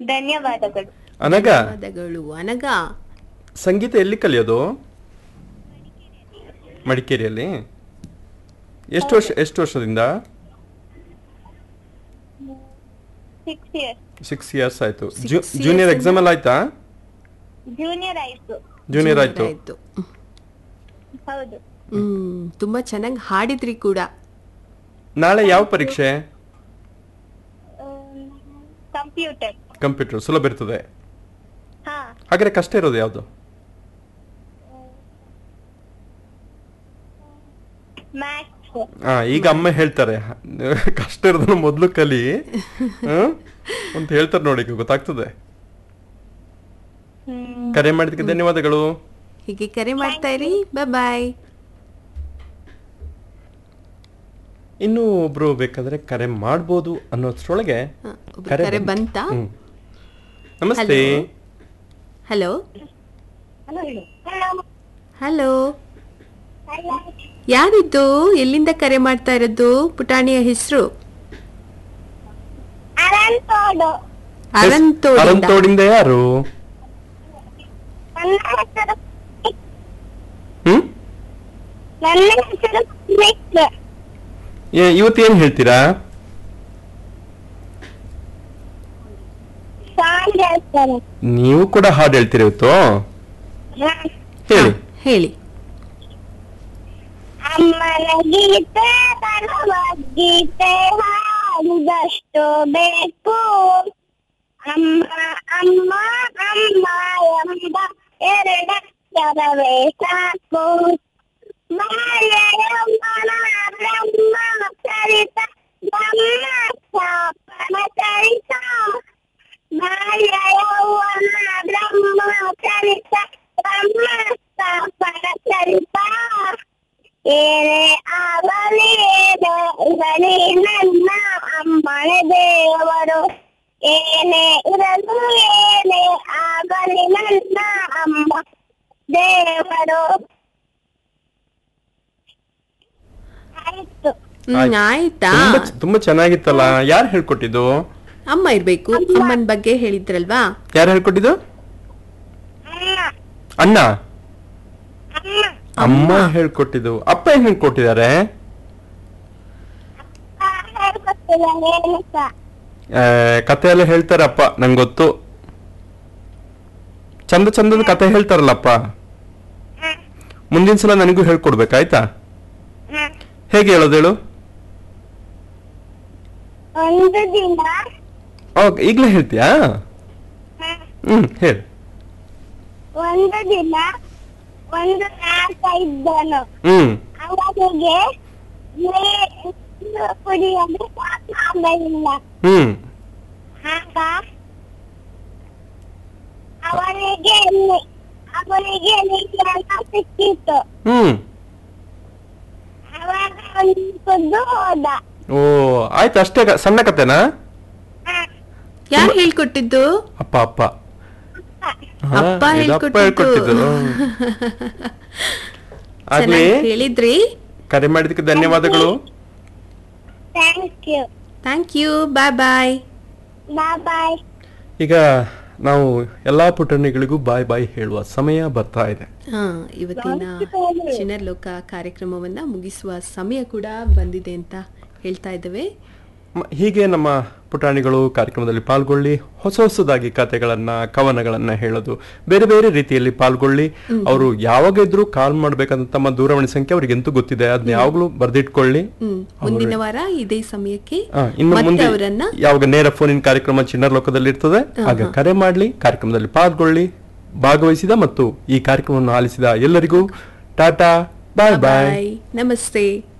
ಧನ್ಯವಾದಗಳು ಅನಗ ಧನ್ಯವಾದಗಳು ಅನಗ ಸಂಗೀತ ಎಲ್ಲಿ ಕಲಿಯೋದು ಮಡಿಕೇರಿಯಲ್ಲಿ ಎಷ್ಟು ವರ್ಷ ಎಷ್ಟು ವರ್ಷದಿಂದ ಸಿಕ್ಸ್ ಇಯರ್ಸ್ ಸಿಕ್ಸ್ ಇಯರ್ಸ್ ಆಯ್ತು Six years ಜೂನಿಯರ್ ಎಕ್ಸಾಮ್ ಎಲ್ಲ ಆಯ್ತಾ ಜೂನಿಯರ್ ಆಯ್ತು ಜೂನಿಯರ್ ಆಯ್ತು ಆಯ್ತು ಹೌದು ಹ್ಮ್ ತುಂಬಾ ಚೆನ್ನಾಗಿ ಹಾಡಿದ್ರಿ ಕೂಡ ನಾಳೆ ಯಾವ ಪರೀಕ್ಷೆ ಕಂಪ್ಯೂಟರ್ ಕಂಪ್ಯೂಟರ್ ಸುಲಭ ಇರ್ತದೆ ಹಾ ಹಾಗಾದ್ರೆ ಕಷ್ಟ ಇರೋದು ಯಾವುದು ಮ್ಯಾಥ್ಸ್ ಆ ಈಗ ಅಮ್ಮ ಹೇಳ್ತಾರೆ ಕಷ್ಟ ಇರೋದನ್ನ ಮೊದಲು ಕಲಿ ಹ್ಮ್? ಅಂತ ಹೇಳ್ತಾರೆ ನೋಡಿ ಈಗ ಗೊತ್ತಾಗ್ತದೆ ಹ್ಮ್ ಕರೆ ಮಾಡಿದಕ್ಕೆ ಧನ್ಯವಾದಗಳು ಹೀಗೆ ಕರೆ ಮಾಡ್ತಾ ಇರಿ ಬಾಯ್ ಇನ್ನು ಒಬ್ರು ಬೇಕಾದ್ರೆ ಕರೆ ಮಾಡ್ಬೋದು ಅನ್ನೋದ್ರೊಳಗೆ ಕರೆ ಬಂತಾ ಹ್ಮ್. ನಮಸ್ತೆ ಹಲೋ ಹಲೋ ಹಲೋ ಯಾರಿದ್ದು ಎಲ್ಲಿಂದ ಕರೆ ಮಾಡ್ತಾ ಇರೋದು ಪುಟಾಣಿಯ ಹೆಸರು ಅನಂತೋಡು ಅರಂತೋಡಿಂದ ಅರಂತೋಡಿಂದ ಯಾರು ನನ್ನ ಹೆಸರು ಹ್ಮ್ ನನ್ನ ಹೆಸರು ಮಿತ್ರ ಏ- ಇವತ್ತು ಏನ್ ಹೇಳ್ತೀರಾ ಸಾಂಗ್ ಹೇಳ್ತಾರೆ ನೀವು ಕೂಡ ಹಾಡು ಹೇಳ್ತೀರಿ ಇವತ್ತು ಹೇಳಿ ಹೇಳಿ ಅಮ್ಮನ ಗೀತೆ ಭಗವದ್ಗೀತೆ ಹಾಡಿದಷ್ಟು ಬೇಕು ಅಮ್ಮ ಅಮ್ಮ ಅಮ್ಮ ಎಂಬ ಎರಡಕ್ಷರವೇ ಸಾಕು ಮಾಯಮ್ಮನ ಬ್ರಹ್ಮ ಚರಿತ ಬ್ರಹ್ಮ ಸ್ಥಾಪನ ಚರಿತ ಮಾಯ ಯೌವನ ಬ್ರಹ್ಮ ಚರಿತ ಬ್ರಹ್ಮ ಸ್ಥಾಪನ ಚರಿತ ಏನೇ ಆಗಲಿ ಏನೇ ಇರಲಿ ನನ್ನ ಅಮ್ಮನ ದೇವರು ಏನೇ ಇರಲು ಏನೇ ಆಗಲಿ ನನ್ನ ಅಮ್ಮ ದೇವರು ಆಯ್ತು ಹ್ಮ್ ಆಯ್ತಾ ತುಂಬಾ ಚ- ತುಂಬಾ ಚೆನ್ನಾಗಿತ್ತಲ್ಲ ಯಾರು ಹೇಳ್ಕೊಟ್ಟಿದ್ದು ಅಮ್ಮ ಇರ್ಬೇಕು ಅಮ್ಮನ ಬಗ್ಗೆ ಹೇಳಿದ್ರಲ್ವಾ ಯಾರು ಹೇಳ್ಕೊಟ್ಟಿದ್ದು ಅಮ್ಮ ಅಣ್ಣ ಅಮ್ಮ ಅಮ್ಮ ಹೇಳ್ಕೊಟ್ಟಿದ್ದು ಅಪ್ಪ ಏನ್ ಹೇಳ್ಕೊಟ್ಟಿದ್ದಾರೆ ಹೇಳ್ಕೊಟ್ಟಿಲ್ಲ ಏನು ಸಹ ಆ, ಕತೆ ಎಲ್ಲ ಹೇಳ್ತಾರಪ್ಪ ನಂಗೆ ಗೊತ್ತು ಚಂದ ಚಂದದ ಕತೆ ಹೇಳ್ತಾರಲ್ಲಪ್ಪ ಮುಂದಿನ ಸಲ ನನಗೂ ಹೇಳ್ಕೊಡ್ಬೇಕಾಯ್ತಾ ಹ್ಮ್. ಹೇಗೆ ಹೇಳೋದು ಹೇಳು ಒಂದು ದಿನ ಓಕೆ ಈಗಲೇ ಹೇಳ್ತೀಯಾ ಹ್ಮ್, ಹ್ಮ್ ಹೇಳು ಒಂದು ದಿನ ಒಂದು ನಾಟ ಇದ್ದನು ಹ್ಮ್ ಅವನಿಗೆ ನೀರು ಕುಡಿಯಲು ಸಾಕಾಗಲಿಲ್ಲ ಹ್ಮ್ ಆಗ ಅವನಿಗೆ ನೀ- ಅವನಿಗೆ ನೀರೆಲ್ಲ ಸಿಕ್ಕಿತ್ತು ಹ್ಮ್ ಅವಾಗ ಅವನು ಕುದ್ದು ಹೋದ ಓ ಆಯ್ತು ಅಷ್ಟೇ ಕ- ಸಣ್ಣ ಕತೆನಾ ಹ, ಯಾರು ಹೇಳ್ಕೊಟ್ಟಿದ್ದು ಅಪ್ಪ ಅಪ್ಪ ಹಾ, ಅಪ್ಪ ಇದು ಅಪ್ಪ ಹೇಳ್ಕೊಟ್ಟಿದ್ದು. ಹೇಳ್ಕೊಟ್ಟಿದ್ದು ಆಗ್ಲಿ ಚೆನ್ನಾಗಿ ಹೇಳಿದ್ರಿ ಕರೆ ಮಾಡಿದಕ್ಕೆ ಧನ್ಯವಾದಗಳು thank you thank you bye bye bye bye ಈಗ ನಾವು ಎಲ್ಲಾ ಪುಟಣಿಗಳಿಗೂ ಬಾಯ್ ಬಾಯ್ ಹೇಳುವ ಸಮಯ ಬರ್ತಾ ಇದೆ ಹಾ ಇವತ್ತಿನ ಚಿನ್ನರ್ ಲೋಕ ಕಾರ್ಯಕ್ರಮವನ್ನ ಮುಗಿಸುವ ಸಮಯ ಕೂಡ ಬಂದಿದೆ ಅಂತ ಹೇಳ್ತಾ ಇದ್ದೇವೆ ಮ- ಹೀಗೆ ನಮ್ಮ ಪುಟಾಣಿಗಳು ಕಾರ್ಯಕ್ರಮದಲ್ಲಿ ಪಾಲ್ಗೊಳ್ಳಿ ಹೊಸ ಹೊಸದಾಗಿ ಕಥೆಗಳನ್ನ ಕವನಗಳನ್ನ ಹೇಳೋದು ಬೇರೆ ಬೇರೆ ರೀತಿಯಲ್ಲಿ ಪಾಲ್ಗೊಳ್ಳಿ ಅವರು ಯಾವಾಗ ಇದ್ರೂ ಕಾಲ್ ಮಾಡ್ಬೇಕಂತ ತಮ್ಮ ದೂರವಾಣಿ ಸಂಖ್ಯೆ ಅವ್ರಿಗೆ ಎಂತೂ ಗೊತ್ತಿದೆ ಅದನ್ನ ಯಾವಾಗಲೂ ಬರ್ದಿಟ್ಕೊಳ್ಳಿ ಹ್ಮ್ ಮುಂದಿನ ವಾರ ಇದೇ ಸಮಯಕ್ಕೆ ಆ, ಇನ್ನು ಮತ್ತೆ ಮುಂದೆ ಅವರನ್ನ ಯಾವಾಗ ನೇರ ಫೋನಿನ ಕಾರ್ಯಕ್ರಮ ಚಿನ್ನರ್ ಲೋಕದಲ್ಲಿ ಇರ್ತದೆ ಆಗ ಕರೆ ಮಾಡ್ಲಿ ಕಾರ್ಯಕ್ರಮದಲ್ಲಿ ಪಾಲ್ಗೊಳ್ಳಿ ಭಾಗವಹಿಸಿದ ಮತ್ತು ಈ ಕಾರ್ಯಕ್ರಮವನ್ನು ಆಲಿಸಿದ ಎಲ್ಲರಿಗೂ ಟಾಟಾ ಬಾಯ್ ಬಾಯ್ ಬಾಯ್ ನಮಸ್ತೆ